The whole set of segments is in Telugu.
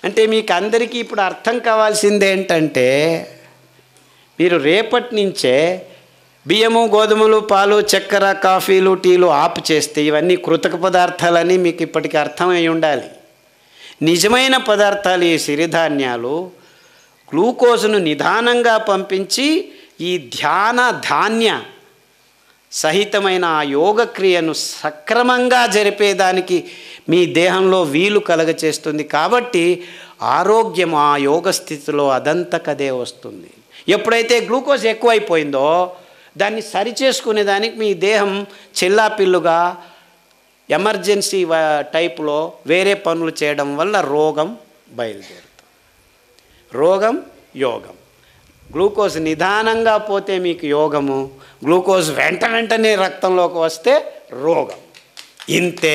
అంటే మీకు అందరికీ ఇప్పుడు అర్థం కావాల్సింది ఏంటంటే మీరు రేపటి నుంచే బియ్యము గోధుమలు పాలు చక్కెర కాఫీలు టీలు ఆపు చేస్తే ఇవన్నీ కృతక పదార్థాలని మీకు ఇప్పటికి అర్థమై ఉండాలి నిజమైన పదార్థాలు ఈ సిరిధాన్యాలు గ్లూకోజ్ను నిదానంగా పంపించి ఈ ధ్యాన ధాన్య సహితమైన ఆ యోగక్రియను సక్రమంగా జరిపేదానికి మీ దేహంలో వీలు కలగచేస్తుంది కాబట్టి ఆరోగ్యం ఆ యోగ స్థితిలో అదంతకదే వస్తుంది ఎప్పుడైతే గ్లూకోజ్ ఎక్కువైపోయిందో దాన్ని సరిచేసుకునే దానికి మీ దేహం చెల్లాపిల్లుగా ఎమర్జెన్సీ వ- టైపులో వేరే పనులు చేయడం వల్ల రోగం బయలుదేరుతుంది రోగం యోగం గ్లూకోజ్ నిదానంగా పోతే మీకు యోగము గ్లూకోజ్ వెంట వెంటనే రక్తంలోకి వస్తే రోగం ఇంతే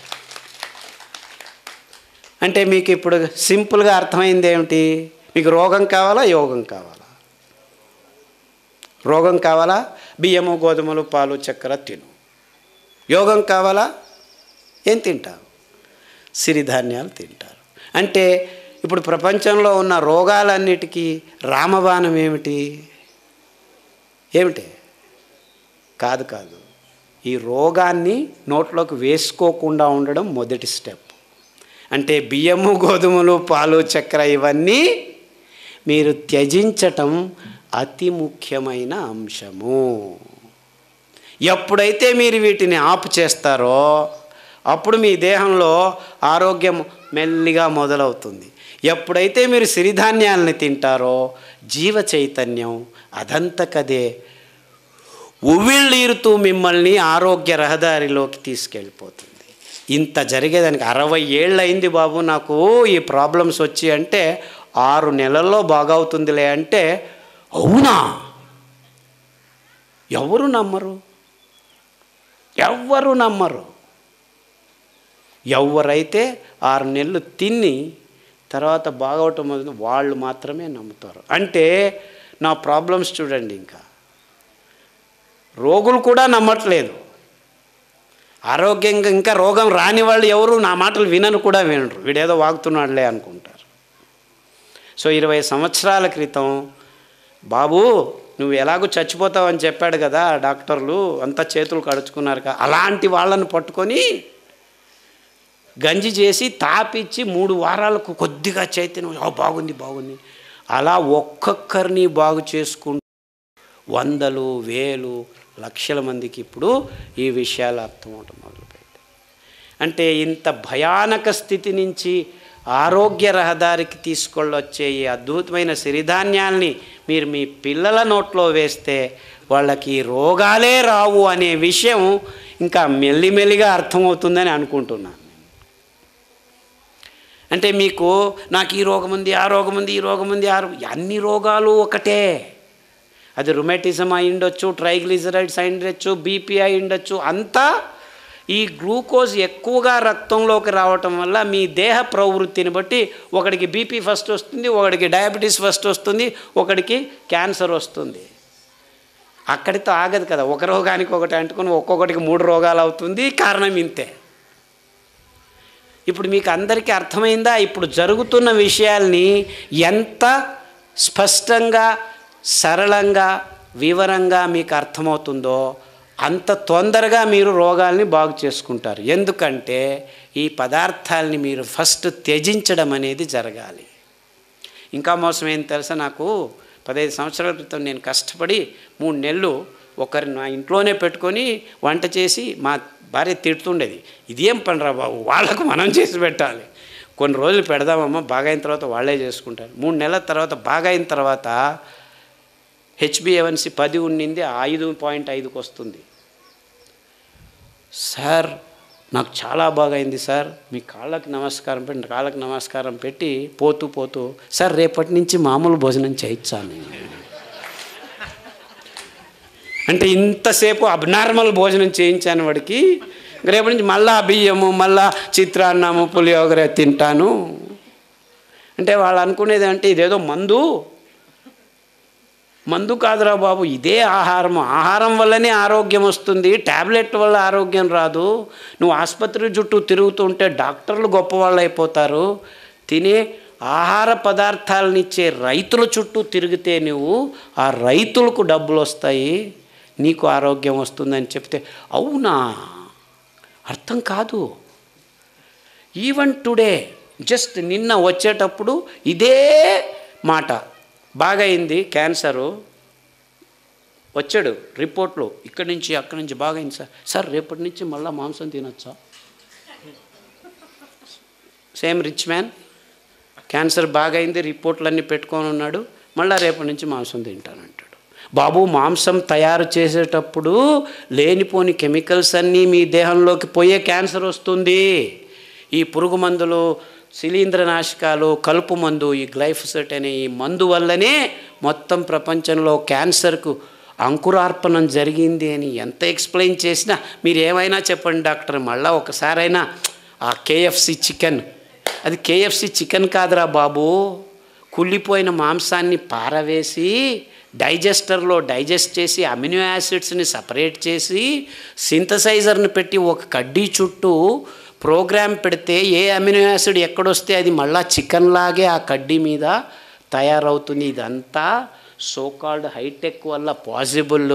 అంటే మీకు ఇప్పుడు సింపుల్గా అర్థమైంది ఏమిటి మీకు రోగం కావాలా యోగం కావాలా రోగం కావాలా బియ్యము గోధుమలు పాలు చక్కెర తిను యోగం కావాలా ఏం తింటావు సిరిధాన్యాలు తింటారు అంటే ఇప్పుడు ప్రపంచంలో ఉన్న రోగాలన్నిటికీ రామబాణం ఏమిటి ఏమిటి కాదు కాదు ఈ రోగాన్ని నోట్లోకి వేసుకోకుండా ఉండడం మొదటి స్టెప్ అంటే బియ్యము గోధుమలు పాలు చక్కెర ఇవన్నీ మీరు త్యజించటం అతి ముఖ్యమైన అంశము ఎప్పుడైతే మీరు వీటిని ఆపు చేస్తారో అప్పుడు మీ దేహంలో ఆరోగ్యం మెల్లిగా మొదలవుతుంది ఎప్పుడైతే మీరు సిరిధాన్యాలని తింటారో జీవ చైతన్యం అదంతకదే ఉవ్విళ్ళీరుతూ మిమ్మల్ని ఆరోగ్య రహదారిలోకి తీసుకెళ్ళిపోతుంది ఇంత జరిగేదానికి అరవై ఏళ్ళు అయింది బాబు నాకు ఈ ప్రాబ్లమ్స్ వచ్చి అంటే ఆరు నెలల్లో బాగవుతుందిలే అంటే అవునా ఎవరు నమ్మరు ఎవ్వరు నమ్మరు ఎవరైతే ఆరు నెలలు తిని తర్వాత బాగవటం మొదలు వాళ్ళు మాత్రమే నమ్ముతారు అంటే నా ప్రాబ్లమ్స్ చూడండి ఇంకా రోగులు కూడా నమ్మట్లేదు ఆరోగ్యంగా ఇంకా రోగం రాని వాళ్ళు ఎవరు నా మాటలు వినను కూడా వినరు వీడేదో వాగుతున్నాడులే అనుకుంటారు సో ఇరవై సంవత్సరాల క్రితం బాబు నువ్వు ఎలాగో చచ్చిపోతావు అని చెప్పాడు కదా ఆ డాక్టర్లు అంతా చేతులు కడుచుకున్నారు కదా అలాంటి వాళ్ళని పట్టుకొని గంజి చేసి తాపిచ్చి మూడు వారాలకు కొద్దిగా చైతన్యం "ఆ, బాగుంది బాగుంది అలా ఒక్కొక్కరిని బాగు చేసుకుంటూ వందలు వేలు లక్షల మందికి ఇప్పుడు ఈ విషయాలు అర్థమవటం మొదలుపెట్టాయి అంటే ఇంత భయానక స్థితి నుంచి ఆరోగ్య రహదారికి తీసుకొళ్ళొచ్చే ఈ అద్భుతమైన సిరిధాన్యాల్ని మీరు మీ పిల్లల నోట్లో వేస్తే వాళ్ళకి ఈ రోగాలే రావు అనే విషయం ఇంకా మెల్లిమెల్లిగా అర్థమవుతుందని అనుకుంటున్నాను అంటే మీకు నాకు ఈ రోగం ఉంది ఆ రోగం ఉంది ఈ రోగం ఉంది ఆ రో- అన్ని రోగాలు ఒకటే అది రుమెటిజం అయి ఉండొచ్చు ట్రైగ్లిజరైడ్స్ అయి ఉండొచ్చు బీపీ అయి ఉండొచ్చు అంతా ఈ గ్లూకోజ్ ఎక్కువగా రక్తంలోకి రావటం వల్ల మీ దేహ ప్రవృత్తిని బట్టి ఒకడికి బీపీ ఫస్ట్ వస్తుంది ఒకడికి డయాబెటీస్ ఫస్ట్ వస్తుంది ఒకడికి క్యాన్సర్ వస్తుంది అక్కడితో ఆగదు కదా ఒక రోగానికి ఒకటి అంటుకొని ఒక్కొక్కటికి మూడు రోగాలు అవుతుంది కారణం ఇంతే ఇప్పుడు మీకు అందరికీ అర్థమైందా ఇప్పుడు జరుగుతున్న విషయాల్ని ఎంత స్పష్టంగా సరళంగా వివరంగా మీకు అర్థమవుతుందో అంత తొందరగా మీరు రోగాల్ని బాగు చేసుకుంటారు ఎందుకంటే ఈ పదార్థాలని మీరు ఫస్ట్ త్యజించడం అనేది జరగాలి ఇంకా మోసం ఏం తెలుసా నాకు పదహైదు సంవత్సరాల క్రితం నేను కష్టపడి మూడు నెలలు ఒకరిని నా ఇంట్లోనే పెట్టుకొని వంట చేసి మా భార్య తిడుతుండేది ఇదేం పనిరా బాబు వాళ్ళకు మనం చేసి పెట్టాలి కొన్ని రోజులు పెడదామమ్మా బాగా అయిన తర్వాత వాళ్ళే చేసుకుంటారు మూడు నెలల తర్వాత బాగా అయిన తర్వాత హెచ్బిఎవన్సి పది ఉండింది ఐదు పాయింట్ ఐదుకి వస్తుంది సార్ నాకు చాలా బాగా అయింది సార్ మీ కాళ్ళకి నమస్కారం పెట్టి కాళ్ళకి నమస్కారం పెట్టి పోతూ పోతూ సార్ రేపటి నుంచి మామూలు భోజనం చేయించాను నేను అంటే ఇంతసేపు అబ్నార్మల్ భోజనం చేయించాను వాడికి రేపటి నుంచి మళ్ళా బియ్యము మళ్ళా చిత్రాన్నము పులియోగర తింటాను అంటే వాళ్ళు అనుకునేది అంటే ఇదేదో మందు మందు కాదురా బాబు ఇదే ఆహారం ఆహారం వల్లనే ఆరోగ్యం వస్తుంది ట్యాబ్లెట్ వల్ల ఆరోగ్యం రాదు నువ్వు ఆసుపత్రి చుట్టూ తిరుగుతుంటే డాక్టర్లు గొప్పవాళ్ళు అయిపోతారు తినే ఆహార పదార్థాలనిచ్చే రైతుల చుట్టూ తిరిగితే నువ్వు ఆ రైతులకు డబ్బులు వస్తాయి నీకు ఆరోగ్యం వస్తుందని చెప్తే అవునా అర్థం కాదు ఈవెన్ టుడే జస్ట్ నిన్న వచ్చేటప్పుడు ఇదే మాట బాగైంది క్యాన్సరు వచ్చాడు రిపోర్ట్లో ఇక్కడి నుంచి అక్కడి నుంచి బాగైంది సార్ సార్ రేపటి నుంచి మళ్ళీ మాంసం తినొచ్చా సేమ్ రిచ్ మ్యాన్ క్యాన్సర్ బాగైంది రిపోర్ట్లన్నీ పెట్టుకొని ఉన్నాడు మళ్ళీ రేపటి నుంచి మాంసం తింటానంటాడు బాబు మాంసం తయారు చేసేటప్పుడు లేనిపోని కెమికల్స్ అన్నీ మీ దేహంలోకి పోయే క్యాన్సర్ వస్తుంది ఈ పురుగు మందులు శిలీంద్రనాశకాలు కలుపు మందు ఈ గ్లైఫోసెట్ అనే ఈ మందు వల్లనే మొత్తం ప్రపంచంలో క్యాన్సర్కు అంకురార్పణం జరిగింది అని ఎంత ఎక్స్ప్లెయిన్ చేసినా మీరు ఏమైనా చెప్పండి డాక్టర్ మళ్ళీ ఒకసారైనా ఆ కేఎఫ్సి చికెన్ అది కేఎఫ్సి చికెన్ కాదురా బాబు కుళ్ళిపోయిన మాంసాన్ని పారవేసి డైజెస్టర్లో డైజెస్ట్ చేసి అమినో యాసిడ్స్ని సపరేట్ చేసి సింథసైజర్ని పెట్టి ఒక కడ్డీ చుట్టూ ప్రోగ్రామ్ పెడితే ఏ అమినో యాసిడ్ ఎక్కడొస్తే అది మళ్ళా చికెన్ లాగే ఆ కడ్డీ మీద తయారవుతుంది ఇదంతా సోకాల్డ్ హైటెక్ వల్ల పాసిబుల్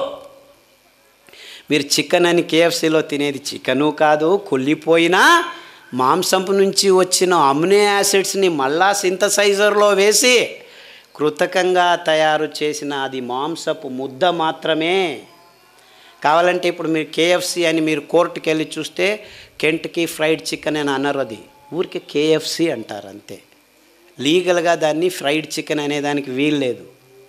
మీరు చికెన్ అని కేఎఫ్సీలో తినేది చికెను కాదు కుళ్ళిపోయిన మాంసంపు నుంచి వచ్చిన అమినో యాసిడ్స్ని మళ్ళా సింథసైజర్లో వేసి కృతకంగా తయారు చేసిన అది మాంసపు ముద్ద మాత్రమే కావాలంటే ఇప్పుడు మీరు కేఎఫ్సి అని మీరు కోర్టుకి వెళ్ళి చూస్తే కెంట్కి ఫ్రైడ్ చికెన్ అని అనరు అది ఊరికే కేఎఫ్సి అంటారు అంతే లీగల్గా దాన్ని ఫ్రైడ్ చికెన్ అనే దానికి వీల్లేదు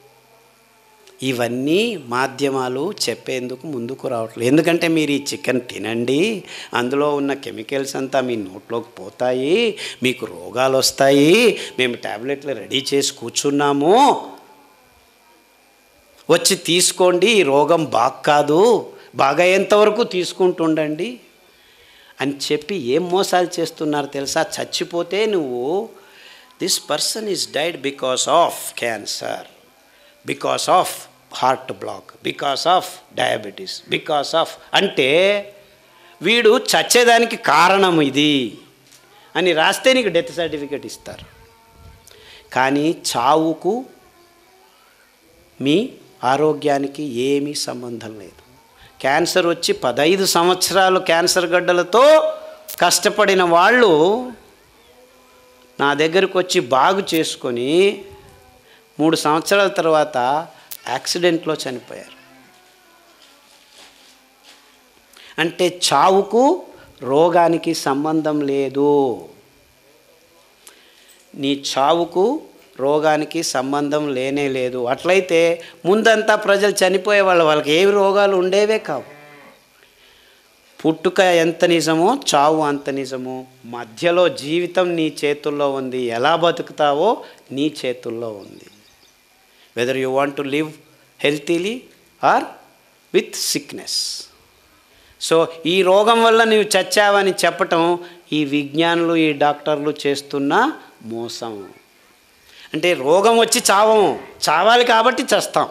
ఇవన్నీ మాధ్యమాలు చెప్పేందుకు ముందుకు రావట్లేదు ఎందుకంటే మీరు ఈ చికెన్ తినండి అందులో ఉన్న కెమికల్స్ అంతా మీ నోట్లోకి పోతాయి మీకు రోగాలు వస్తాయి మేము ట్యాబ్లెట్లు రెడీ చేసి కూర్చున్నాము వచ్చి తీసుకోండి ఈ రోగం బాగా కాదు బాగా ఎంతవరకు తీసుకుంటుండండి అని చెప్పి ఏం మోసాలు చేస్తున్నారు తెలుసా చచ్చిపోతే నువ్వు this person is died because of cancer because of heart block because of diabetes because of అంటే వీడు చచ్చేదానికి కారణం ఇది అని రాస్తే నీకు డెత్ సర్టిఫికేట్ ఇస్తారు కానీ చావుకు మీ ఆరోగ్యానికి ఏమీ సంబంధం లేదు క్యాన్సర్ వచ్చి పదహైదు సంవత్సరాలు క్యాన్సర్ గడ్డలతో కష్టపడిన వాళ్ళు నా దగ్గరకు వచ్చి బాగు చేసుకొని మూడు సంవత్సరాల తర్వాత యాక్సిడెంట్లో చనిపోయారు అంటే చావుకు రోగానికి సంబంధం లేదు నీ చావుకు రోగానికి సంబంధం లేనే లేదు అట్లయితే ముందంతా ప్రజలు చనిపోయే వాళ్ళు వాళ్ళకి ఏవి రోగాలు ఉండేవే కావు పుట్టుక ఎంత నిజమో చావు అంత నిజమో మధ్యలో జీవితం నీ చేతుల్లో ఉంది ఎలా బతుకుతావో నీ చేతుల్లో ఉంది whether you want to live healthily or with sickness so ఈ రోగం వల్ల నీవు చచ్చావని చెప్పటం ఈ విజ్ఞానులు ఈ డాక్టర్లు చేస్తున్న మోసం అంటే రోగం వచ్చి చావము చావాలి కాబట్టి చస్తాం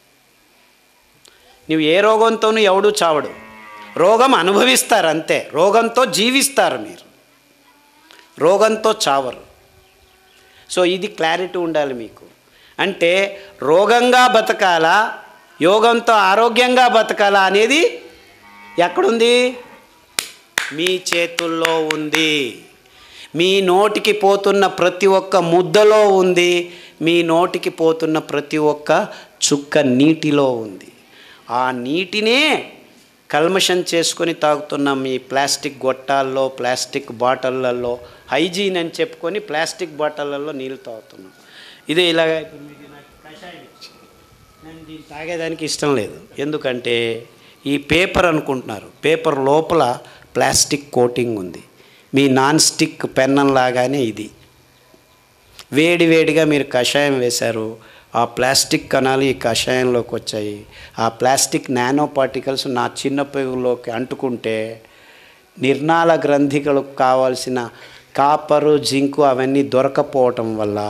నువ్వు ఏ రోగంతోనూ ఎవడు చావడు రోగం అనుభవిస్తారు అంతే రోగంతో జీవిస్తారు మీరు రోగంతో చావరు సో ఇది క్లారిటీ ఉండాలి మీకు అంటే రోగంగా బతకాలా యోగంతో ఆరోగ్యంగా బతకాలా అనేది ఎక్కడుంది మీ చేతుల్లో ఉంది మీ నోటికి పోతున్న ప్రతి ఒక్క ముద్దలో ఉంది మీ నోటికి పోతున్న ప్రతి ఒక్క చుక్క నీటిలో ఉంది ఆ నీటినే కల్మషం చేసుకొని తాగుతున్నాం ఈ ప్లాస్టిక్ గొట్టాల్లో ప్లాస్టిక్ బాటిళ్ళల్లో హైజీన్ అని చెప్పుకొని ప్లాస్టిక్ బాటిళ్ళల్లో నీళ్ళు తాగుతున్నాం ఇదే ఇలాగ ఇప్పుడు మీకు నాకు కషాయం ఇచ్చింది. నేను దీన్ని తాగేదానికి ఇష్టం లేదు ఎందుకంటే ఈ పేపర్ అనుకుంటున్నారు పేపర్ లోపల ప్లాస్టిక్ కోటింగ్ ఉంది మీ నాన్ స్టిక్ పెన్నం లాగానే ఇది వేడి వేడిగా మీరు కషాయం వేశారు ఆ ప్లాస్టిక్ కణాలు ఈ కషాయంలోకి వచ్చాయి ఆ ప్లాస్టిక్ నానో పార్టికల్స్ నా చిన్న పెగులోకి అంటుకుంటే నిర్నాళ గ్రంథికలకు కావాల్సిన కాపరు జింకు అవన్నీ దొరకపోవటం వల్ల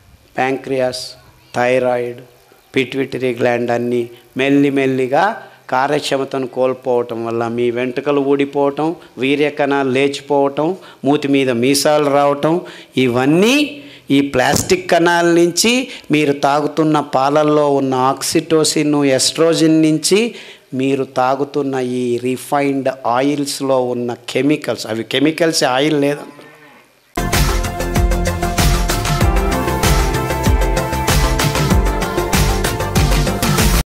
ప్యాంక్రియాస్ థైరాయిడ్ పిట్విటరీ గ్లాండ్ అన్నీ మెల్లి మెల్లిగా కార్యక్షమతను కోల్పోవటం వల్ల మీ వెంట్రుకలు ఊడిపోవటం వీర్య కణాలు లేచిపోవటం మూతి మీద మీసాలు రావటం ఇవన్నీ ఈ ప్లాస్టిక్ కణాల నుంచి మీరు తాగుతున్న పాలల్లో ఉన్న ఆక్సిటోసిన్ ఎస్ట్రోజిన్ నుంచి మీరు తాగుతున్న ఈ రిఫైన్డ్ ఆయిల్స్లో ఉన్న కెమికల్స్ అవి కెమికల్స్ ఆయిల్ లేదు